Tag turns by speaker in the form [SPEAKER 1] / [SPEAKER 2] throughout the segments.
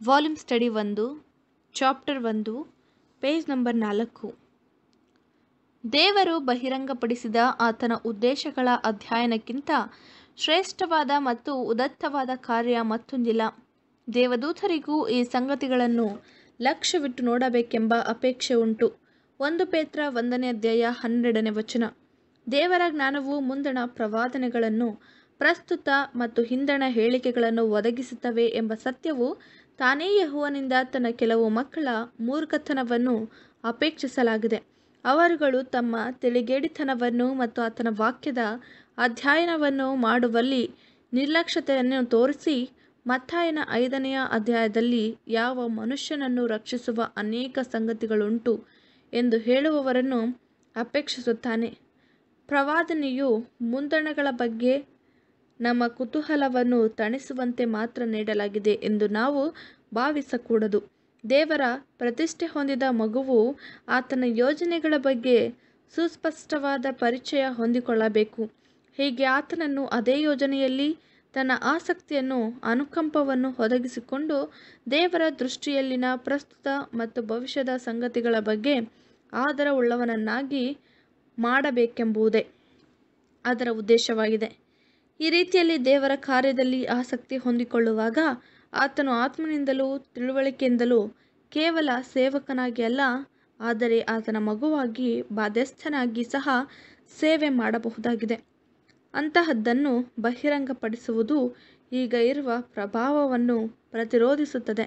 [SPEAKER 1] volume study ಒಂದು chapter ಒಂದು page number ನಾಲ್ಕು ದೇವರು ಬಹಿರಂಗಪಡಿಸಿದ ಆತನ ಉದ್ದೇಶಗಳ ಅಧ್ಯಯನಕ್ಕಿಂತ ಶ್ರೇಷ್ಠವಾದ ಮತ್ತು ಉದತ್ತವಾದ ಕಾರ್ಯ ಮತ್ತೊಂದಿಲ್ಲ ದೇವದೂತರಿಗೂ ಈ ಸಂಗತಿಗಳನ್ನು ಲಕ್ಷ್ಯವಿಟ್ಟು ನೋಡಬೇಕೆಂಬ ಅಪೇಕ್ಷೆ ಉಂಟು ಒಂದು ಪೇತ್ರ ಒಂದನೇ ಅಧ್ಯಾಯ ಹನ್ನೆರಡನೇ ವಚನ ದೇವರ ಜ್ಞಾನವು ಮುಂದಣ ಪ್ರವಾದನೆಗಳನ್ನು ಪ್ರಸ್ತುತ ಮತ್ತು ಹಿಂದಣ ಹೇಳಿಕೆಗಳನ್ನು ಒದಗಿಸುತ್ತವೆ ಎಂಬ ಸತ್ಯವು ತಾನೇ ಯಹುವನಿಂದ ತನ್ನ ಕೆಲವು ಮಕ್ಕಳ ಮೂರ್ಖತನವನ್ನು ಅಪೇಕ್ಷಿಸಲಾಗಿದೆ ಅವರುಗಳು ತಮ್ಮ ತಿಳಿಗೇಡಿತನವನ್ನು ಮತ್ತು ಆತನ ವಾಕ್ಯದ ಅಧ್ಯಯನವನ್ನು ಮಾಡುವಲ್ಲಿ ನಿರ್ಲಕ್ಷ್ಯತೆಯನ್ನು ತೋರಿಸಿ ಮತ್ತಾಯನ ಐದನೆಯ ಅಧ್ಯಾಯದಲ್ಲಿ ಯಾವ ಮನುಷ್ಯನನ್ನು ರಕ್ಷಿಸುವ ಅನೇಕ ಸಂಗತಿಗಳುಂಟು ಎಂದು ಹೇಳುವವರನ್ನು ಅಪೇಕ್ಷಿಸುತ್ತಾನೆ ಪ್ರವಾದನೆಯು ಮುಂದಣಗಳ ಬಗ್ಗೆ ನಮ್ಮ ಕುತೂಹಲವನ್ನು ತಣಿಸುವಂತೆ ಮಾತ್ರ ನೀಡಲಾಗಿದೆ ಎಂದು ನಾವು ಭಾವಿಸಕೂಡದು ದೇವರ ಪ್ರತಿಷ್ಠೆ ಹೊಂದಿದ ಮಗುವು ಆತನ ಯೋಜನೆಗಳ ಬಗ್ಗೆ ಸುಸ್ಪಷ್ಟವಾದ ಪರಿಚಯ ಹೊಂದಿಕೊಳ್ಳಬೇಕು ಹೀಗೆ ಆತನನ್ನು ಅದೇ ಯೋಜನೆಯಲ್ಲಿ ತನ್ನ ಆಸಕ್ತಿಯನ್ನು ಅನುಕಂಪವನ್ನು ಒದಗಿಸಿಕೊಂಡು ದೇವರ ದೃಷ್ಟಿಯಲ್ಲಿನ ಪ್ರಸ್ತುತ ಮತ್ತು ಭವಿಷ್ಯದ ಸಂಗತಿಗಳ ಬಗ್ಗೆ ಆದರವುಳ್ಳವನನ್ನಾಗಿ ಮಾಡಬೇಕೆಂಬುದೇ ಅದರ ಉದ್ದೇಶವಾಗಿದೆ ಈ ರೀತಿಯಲ್ಲಿ ದೇವರ ಕಾರ್ಯದಲ್ಲಿ ಆಸಕ್ತಿ ಹೊಂದಿಕೊಳ್ಳುವಾಗ ಆತನು ಆತ್ಮನಿಂದಲೂ ತಿಳುವಳಿಕೆಯಿಂದಲೂ ಕೇವಲ ಸೇವಕನಾಗಿ ಅಲ್ಲ ಆದರೆ ಆತನ ಮಗುವಾಗಿ ಬಾಧ್ಯಸ್ಥನಾಗಿ ಸಹ ಸೇವೆ ಮಾಡಬಹುದಾಗಿದೆ ಅಂತಹದ್ದನ್ನು ಬಹಿರಂಗಪಡಿಸುವುದು ಈಗ ಇರುವ ಪ್ರಭಾವವನ್ನು ಪ್ರತಿರೋಧಿಸುತ್ತದೆ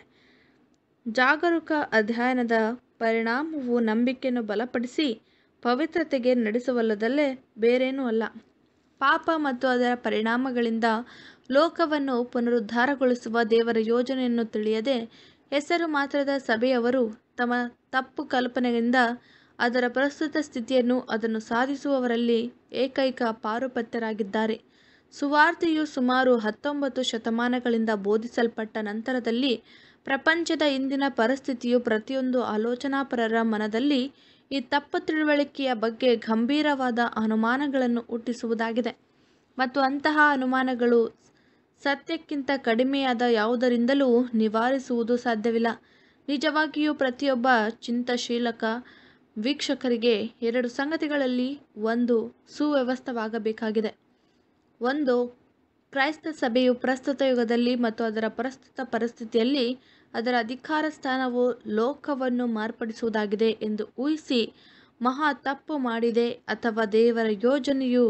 [SPEAKER 1] ಜಾಗರೂಕ ಅಧ್ಯಯನದ ಪರಿಣಾಮವು ನಂಬಿಕೆಯನ್ನು ಬಲಪಡಿಸಿ ಪವಿತ್ರತೆಗೆ ನಡೆಸುವಲ್ಲದಲ್ಲೇ ಬೇರೇನೂ ಅಲ್ಲ ಪಾಪ ಮತ್ತು ಅದರ ಪರಿಣಾಮಗಳಿಂದ ಲೋಕವನ್ನು ಪುನರುದ್ಧಾರಗೊಳಿಸುವ ದೇವರ ಯೋಜನೆಯನ್ನು ತಿಳಿಯದೆ ಹೆಸರು ಮಾತ್ರದ ಸಭೆಯವರು ತಮ್ಮ ತಪ್ಪು ಕಲ್ಪನೆಯಿಂದ ಅದರ ಪ್ರಸ್ತುತ ಸ್ಥಿತಿಯನ್ನು ಅದನ್ನು ಸಾಧಿಸುವವರಲ್ಲಿ ಏಕೈಕ ಪಾರುಪತ್ಯರಾಗಿದ್ದಾರೆ ಸುವಾರ್ತೆಯು ಸುಮಾರು ಹತ್ತೊಂಬತ್ತು ಶತಮಾನಗಳಿಂದ ಬೋಧಿಸಲ್ಪಟ್ಟ ನಂತರದಲ್ಲಿ ಪ್ರಪಂಚದ ಇಂದಿನ ಪರಿಸ್ಥಿತಿಯು ಪ್ರತಿಯೊಂದು ಆಲೋಚನಾಪರರ ಮನದಲ್ಲಿ ಈ ತಪ್ಪು ತಿಳುವಳಿಕೆಯ ಬಗ್ಗೆ ಗಂಭೀರವಾದ ಅನುಮಾನಗಳನ್ನು ಹುಟ್ಟಿಸುವುದಾಗಿದೆ ಮತ್ತು ಅಂತಹ ಅನುಮಾನಗಳು ಸತ್ಯಕ್ಕಿಂತ ಕಡಿಮೆಯಾದ ಯಾವುದರಿಂದಲೂ ನಿವಾರಿಸುವುದು ಸಾಧ್ಯವಿಲ್ಲ ನಿಜವಾಗಿಯೂ ಪ್ರತಿಯೊಬ್ಬ ಚಿಂತಶೀಲಕ ವೀಕ್ಷಕರಿಗೆ ಎರಡು ಸಂಗತಿಗಳಲ್ಲಿ ಒಂದು ಸುವ್ಯವಸ್ಥವಾಗಬೇಕಾಗಿದೆ ಒಂದು ಕ್ರೈಸ್ತ ಸಭೆಯು ಪ್ರಸ್ತುತ ಯುಗದಲ್ಲಿ ಮತ್ತು ಅದರ ಪ್ರಸ್ತುತ ಪರಿಸ್ಥಿತಿಯಲ್ಲಿ ಅದರ ಅಧಿಕಾರ ಸ್ಥಾನವು ಲೋಕವನ್ನು ಮಾರ್ಪಡಿಸುವುದಾಗಿದೆ ಎಂದು ಊಹಿಸಿ ಮಹಾ ತಪ್ಪು ಮಾಡಿದೆ ಅಥವಾ ದೇವರ ಯೋಜನೆಯು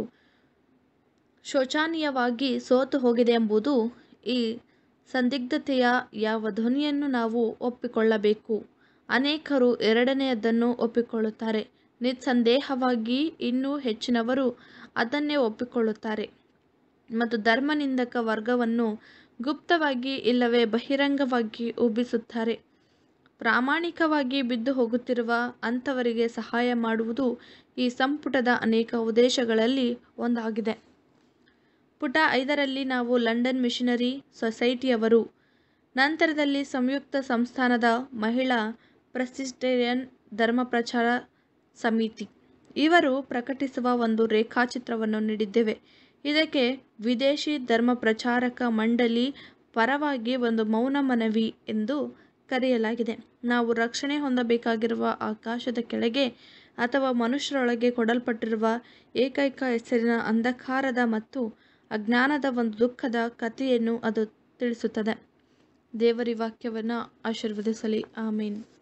[SPEAKER 1] ಶೋಚನೀಯವಾಗಿ ಸೋತು ಹೋಗಿದೆ ಎಂಬುದು ಈ ಸಂದಿಗ್ಧತೆಯ ಯಾವ ಧ್ವನಿಯನ್ನು ನಾವು ಒಪ್ಪಿಕೊಳ್ಳಬೇಕು ಅನೇಕರು ಎರಡನೆಯದನ್ನು ಒಪ್ಪಿಕೊಳ್ಳುತ್ತಾರೆ ನಿಸ್ಸಂದೇಹವಾಗಿ ಇನ್ನೂ ಹೆಚ್ಚಿನವರು ಅದನ್ನೇ ಒಪ್ಪಿಕೊಳ್ಳುತ್ತಾರೆ ಮತ್ತು ಧರ್ಮನಿಂದಕ ವರ್ಗವನ್ನು ಗುಪ್ತವಾಗಿ ಇಲ್ಲವೇ ಬಹಿರಂಗವಾಗಿ ಉಬ್ಬಿಸುತ್ತಾರೆ ಪ್ರಾಮಾಣಿಕವಾಗಿ ಬಿದ್ದು ಹೋಗುತ್ತಿರುವ ಅಂಥವರಿಗೆ ಸಹಾಯ ಮಾಡುವುದು ಈ ಸಂಪುಟದ ಅನೇಕ ಉದ್ದೇಶಗಳಲ್ಲಿ ಒಂದಾಗಿದೆ ಪುಟ ಐದರಲ್ಲಿ ನಾವು ಲಂಡನ್ ಮಿಷನರಿ ಸೊಸೈಟಿಯವರು ನಂತರದಲ್ಲಿ ಸಂಯುಕ್ತ ಸಂಸ್ಥಾನದ ಮಹಿಳಾ ಪ್ರೆಸ್ಬಿಟೇರಿಯನ್ ಧರ್ಮ ಪ್ರಚಾರ ಸಮಿತಿ ಇವರು ಪ್ರಕಟಿಸುವ ಒಂದು ರೇಖಾಚಿತ್ರವನ್ನು ನೀಡಿದ್ದೇವೆ ಇದಕ್ಕೆ ವಿದೇಶಿ ಧರ್ಮ ಪ್ರಚಾರಕ ಮಂಡಳಿ ಪರವಾಗಿ ಒಂದು ಮೌನ ಮನವಿ ಎಂದು ಕರೆಯಲಾಗಿದೆ ನಾವು ರಕ್ಷಣೆ ಹೊಂದಬೇಕಾಗಿರುವ ಆಕಾಶದ ಕೆಳಗೆ ಅಥವಾ ಮನುಷ್ಯರೊಳಗೆ ಕೊಡಲ್ಪಟ್ಟಿರುವ ಏಕೈಕ ಹೆಸರಿನ ಅಂಧಕಾರದ ಮತ್ತು ಅಜ್ಞಾನದ ಒಂದು ದುಃಖದ ಕಥೆಯನ್ನು ಅದು ತಿಳಿಸುತ್ತದೆ ದೇವರಿ ವಾಕ್ಯವನ್ನು ಆಶೀರ್ವದಿಸಲಿ ಆಮೀನ್